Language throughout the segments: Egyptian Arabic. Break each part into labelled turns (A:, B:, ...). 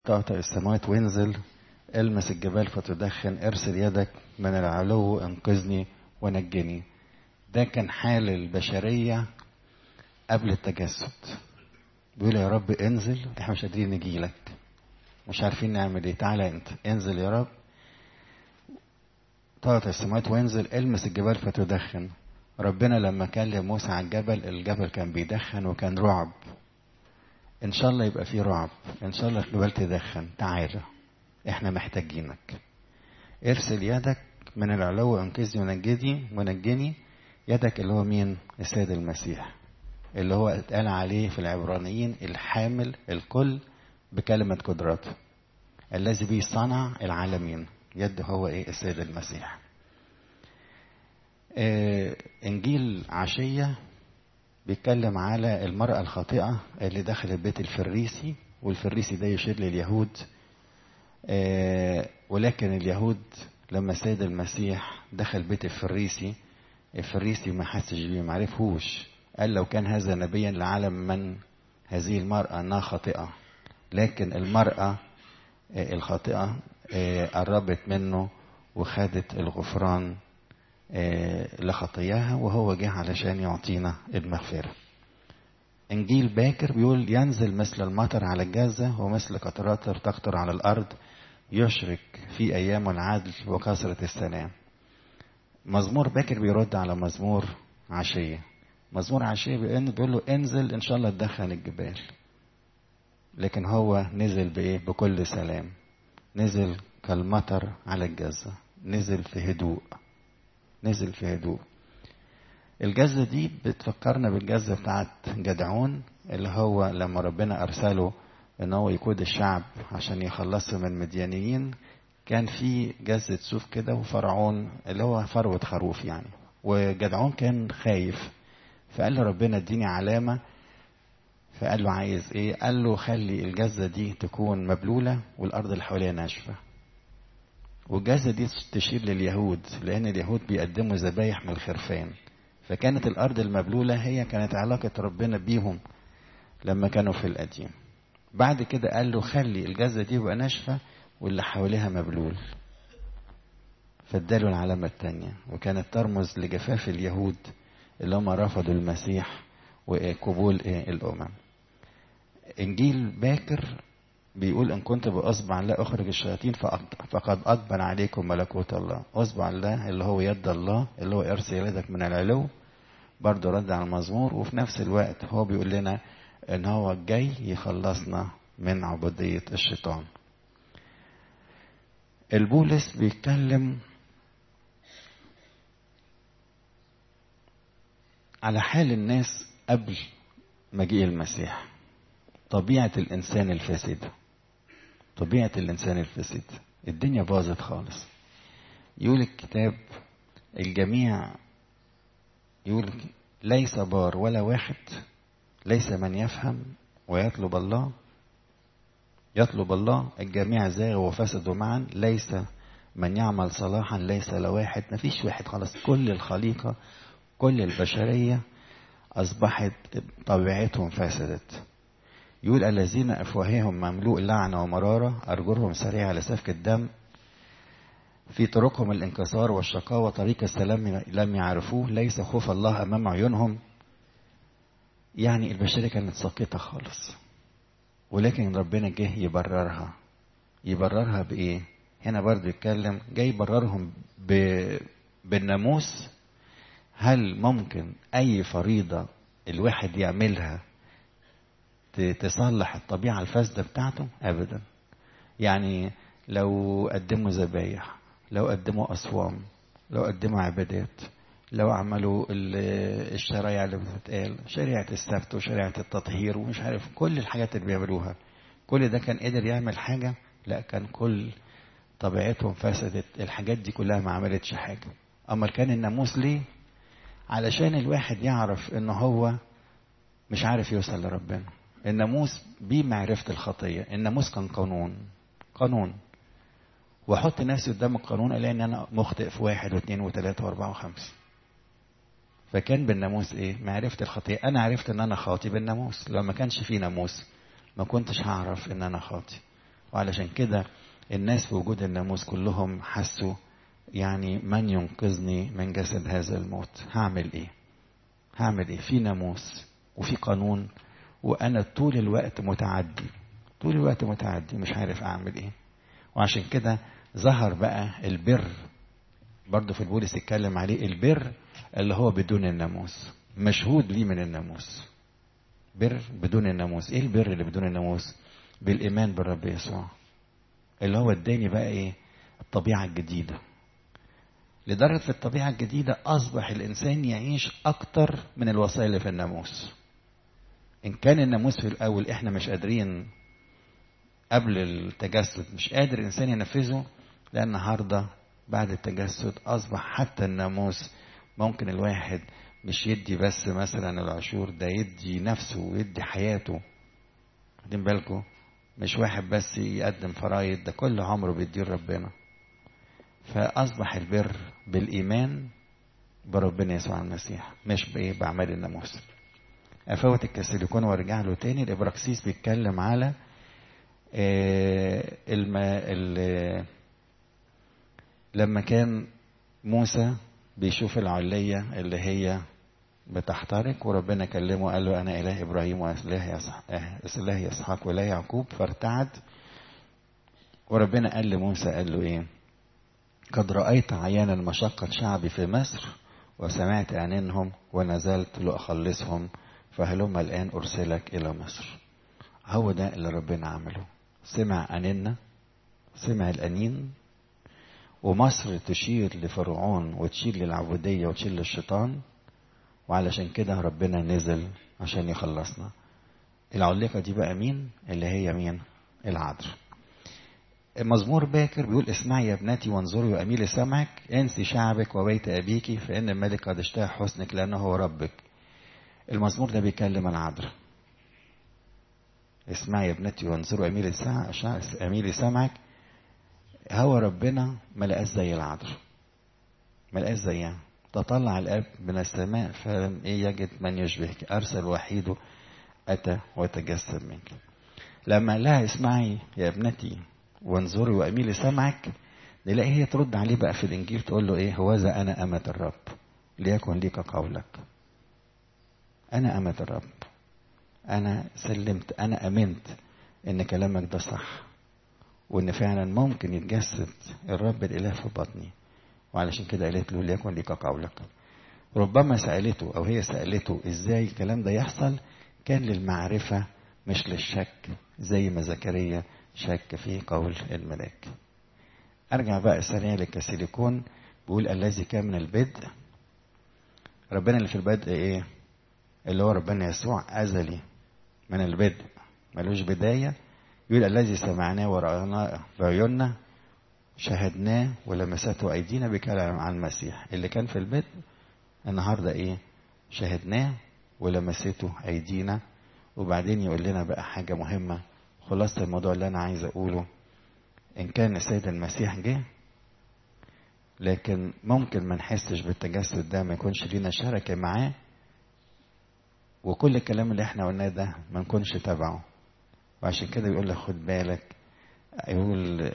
A: طاطئ السماوات وانزل المس الجبال فتدخن ارسل يدك من العلو انقذني ونجني ده كان حال البشرية قبل التجسد بيقول يا رب انزل احنا مش قادرين نجيلك مش عارفين نعمل ايه تعالى انت انزل يا رب طاطئ السماوات وانزل المس الجبال فتدخن ربنا لما كلم موسى على الجبل الجبل كان بيدخن وكان رعب ان شاء الله يبقى فيه رعب ان شاء الله الجبال تدخن تعالى احنا محتاجينك ارسل يدك من العلو انقذني ونجدني ونجني يدك اللي هو مين السيد المسيح اللي هو اتقال عليه في العبرانيين الحامل الكل بكلمة قدرته الذي به صنع العالمين يد هو ايه السيد المسيح آه انجيل عشية بيتكلم على المرأة الخاطئة اللي دخلت بيت الفريسي والفريسي ده يشير لليهود آه ولكن اليهود لما السيد المسيح دخل بيت الفريسي الفريسي ما حسش بيه ما عرفهوش قال لو كان هذا نبيا لعلم من هذه المرأة أنها خاطئة لكن المرأة آه الخاطئة آه قربت منه وخدت الغفران لخطاياها وهو جه علشان يعطينا المغفرة إنجيل باكر بيقول ينزل مثل المطر على الجزة ومثل قطرات تقطر على الأرض يشرك في أيام العدل وكثرة السلام مزمور باكر بيرد على مزمور عشية مزمور عشية بيقول له انزل إن شاء الله تدخن الجبال لكن هو نزل بإيه بكل سلام نزل كالمطر على الجزة نزل في هدوء نزل في هدوء الجزة دي بتفكرنا بالجزة بتاعت جدعون اللي هو لما ربنا أرسله إن هو يقود الشعب عشان يخلصوا من المديانيين كان في جزة سوف كده وفرعون اللي هو فروة خروف يعني وجدعون كان خايف فقال له ربنا اديني علامة فقال له عايز ايه قال له خلي الجزة دي تكون مبلولة والأرض اللي حواليها ناشفة والجزة دي تشير لليهود لأن اليهود بيقدموا ذبايح من الخرفان فكانت الأرض المبلولة هي كانت علاقة ربنا بيهم لما كانوا في القديم بعد كده قال له خلي الجزة دي يبقى ناشفة واللي حواليها مبلول فاداله العلامة التانية وكانت ترمز لجفاف اليهود اللي هم رفضوا المسيح وقبول الأمم إنجيل باكر بيقول إن كنت بأصبع لا أخرج الشياطين فقد أقبل عليكم ملكوت الله أصبع الله اللي هو يد الله اللي هو إرسل يدك من العلو برضه رد على المزمور وفي نفس الوقت هو بيقول لنا إن هو جاي يخلصنا من عبودية الشيطان البولس بيتكلم على حال الناس قبل مجيء المسيح طبيعة الإنسان الفاسدة طبيعة الإنسان الفاسد الدنيا باظت خالص يقول الكتاب الجميع يقول ليس بار ولا واحد ليس من يفهم ويطلب الله يطلب الله الجميع زاغوا وفسدوا معا ليس من يعمل صلاحا ليس لواحد ما فيش واحد خلاص كل الخليقة كل البشرية أصبحت طبيعتهم فسدت يقول الذين أفواههم مملوء لعنة ومرارة أرجلهم سريعة لسفك الدم في طرقهم الانكسار والشقاوة طريق السلام لم يعرفوه ليس خوف الله أمام عيونهم يعني البشرية كانت ساقطة خالص ولكن ربنا جه يبررها يبررها بإيه؟ هنا برضه يتكلم جاي يبررهم ب... بالناموس هل ممكن أي فريضة الواحد يعملها تصلح الطبيعة الفاسدة بتاعته أبدا يعني لو قدموا ذبايح لو قدموا أصوام لو قدموا عبادات لو عملوا الشرايع اللي بتتقال شريعة السبت وشريعة التطهير ومش عارف كل الحاجات اللي بيعملوها كل ده كان قدر يعمل حاجة لا كان كل طبيعتهم فسدت الحاجات دي كلها ما عملتش حاجة أما كان الناموس ليه علشان الواحد يعرف ان هو مش عارف يوصل لربنا الناموس بمعرفة الخطية الناموس كان قانون قانون واحط نفسي قدام القانون الاقي ان انا مخطئ في واحد واثنين وثلاثة واربعة وخمسة فكان بالناموس ايه معرفة الخطية انا عرفت ان انا خاطي بالناموس لو ما كانش في ناموس ما كنتش هعرف ان انا خاطي وعلشان كده الناس في وجود الناموس كلهم حسوا يعني من ينقذني من جسد هذا الموت هعمل ايه هعمل ايه في ناموس وفي قانون وانا طول الوقت متعدي طول الوقت متعدي مش عارف اعمل ايه وعشان كده ظهر بقى البر برضه في البولس اتكلم عليه البر اللي هو بدون الناموس مشهود ليه من الناموس بر بدون الناموس ايه البر اللي بدون الناموس بالايمان بالرب يسوع اللي هو اداني بقى ايه الطبيعه الجديده لدرجه في الطبيعه الجديده اصبح الانسان يعيش اكتر من الوصايا اللي في الناموس ان كان الناموس في الاول احنا مش قادرين قبل التجسد مش قادر الانسان ينفذه لان النهارده بعد التجسد اصبح حتى الناموس ممكن الواحد مش يدي بس مثلا العشور ده يدي نفسه ويدي حياته واخدين بالكم مش واحد بس يقدم فرايد ده كل عمره بيديه ربنا فاصبح البر بالايمان بربنا يسوع المسيح مش بايه باعمال الناموس افوت الكسيليكون وارجع له تاني الابراكسيس بيتكلم على آه الم... ال... لما كان موسى بيشوف العلية اللي هي بتحترق وربنا كلمه قال له أنا إله إبراهيم وإله إله إسحاق وإله يعقوب فارتعد وربنا قال لموسى قال له إيه قد رأيت عيانا مشقة شعبي في مصر وسمعت أنينهم ونزلت لأخلصهم فهلم الآن أرسلك إلى مصر هو ده اللي ربنا عمله سمع أنيننا سمع الأنين ومصر تشير لفرعون وتشير للعبودية وتشير للشيطان وعلشان كده ربنا نزل عشان يخلصنا العليقة دي بقى مين اللي هي مين العذر مزمور باكر بيقول اسمعي يا ابنتي وانظري واميلي سمعك انسي شعبك وبيت ابيك فان الملك قد اشتهى حسنك لانه هو ربك المزمور ده بيكلم العذر اسمعي يا ابنتي وانظري واميلي اميلي سمعك هو ربنا ما لقاش زي العذر ما لقاش زيها تطلع الاب من السماء فلم ايه يجد من يشبهك ارسل وحيده اتى وتجسد منك لما لها اسمعي يا ابنتي وانظري واميلي سمعك نلاقي هي ترد عليه بقى في الانجيل تقول له ايه هوذا انا امة الرب ليكن ليك قولك انا امة الرب انا سلمت انا امنت ان كلامك ده صح وان فعلا ممكن يتجسد الرب الاله في بطني وعلشان كده قالت له ليكن ليك قولك ربما سالته او هي سالته ازاي الكلام ده يحصل كان للمعرفه مش للشك زي ما زكريا شك في قول الملاك ارجع بقى سريع للكاسيليكون بيقول الذي كان من البدء ربنا اللي في البدء ايه اللي هو ربنا يسوع ازلي من البدء ملوش بدايه يقول الذي سمعناه ورأيناه بعيوننا شاهدناه ولمسته أيدينا بكلام عن المسيح اللي كان في البدء النهاردة إيه شاهدناه ولمسته أيدينا وبعدين يقول لنا بقى حاجة مهمة خلاصة الموضوع اللي أنا عايز أقوله إن كان السيد المسيح جه لكن ممكن ما نحسش بالتجسد ده ما يكونش لينا شركة معاه وكل الكلام اللي احنا قلناه ده ما نكونش تبعه وعشان كده بيقول لك خد بالك يقول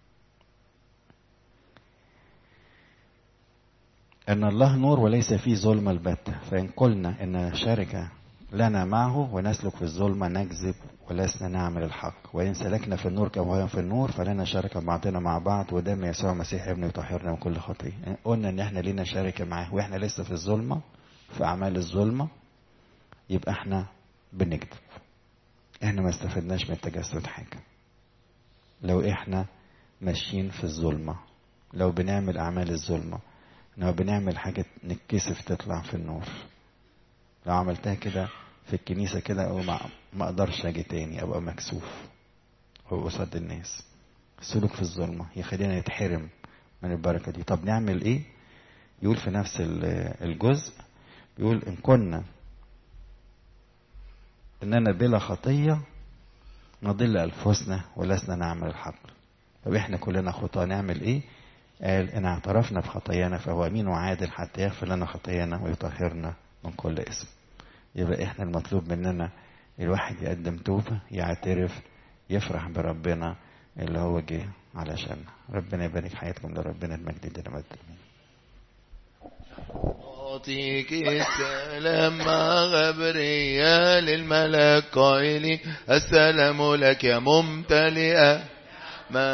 A: أن الله نور وليس فيه ظلم البتة فإن قلنا أن شركة لنا معه ونسلك في الظلمة نكذب ولسنا نعمل الحق وإن سلكنا في النور كما هو في النور فلنا شركة بعضنا مع بعض ودم يسوع المسيح ابنه يطهرنا من كل خطية قلنا إن إحنا لينا شركة معاه وإحنا لسه في الظلمة في أعمال الظلمة يبقى إحنا بنكذب إحنا ما استفدناش من التجسد حاجة لو إحنا ماشيين في الظلمة لو بنعمل أعمال الظلمة لو بنعمل حاجة نتكسف تطلع في النور لو عملتها كده في الكنيسة كده أو ما أقدرش أجي تاني أبقى مكسوف هو قصاد الناس السلوك في الظلمة يخلينا نتحرم من البركة دي طب نعمل إيه يقول في نفس الجزء يقول إن كنا إننا بلا خطية نضل أنفسنا ولسنا نعمل الحق طب إحنا كلنا خطاة نعمل إيه قال إن اعترفنا بخطايانا فهو أمين وعادل حتى يغفر لنا خطايانا ويطهرنا من كل اسم يبقى إحنا المطلوب مننا الواحد يقدم توبة يعترف يفرح بربنا اللي هو جه علشان ربنا يبارك حياتكم لربنا المجد لنا مجد
B: أعطيك السلام مع غبريال الملك قائلي السلام لك يا ممتلئة ما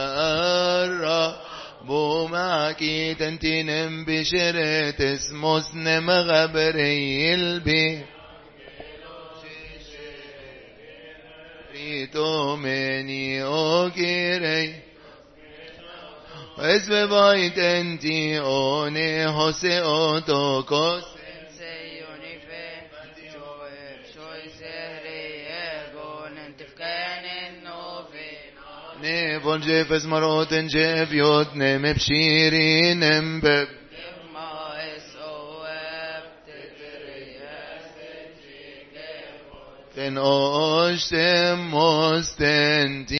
B: الرب معك تنتنم بشرة اسمه سنم غبريل بي ريتومني اوكيري اسم بايت انتي اوني هوسي اوتوكوس نيفون جيفس مروتن جيف يوتنم بشيرين بب تن اوشتم مستنتي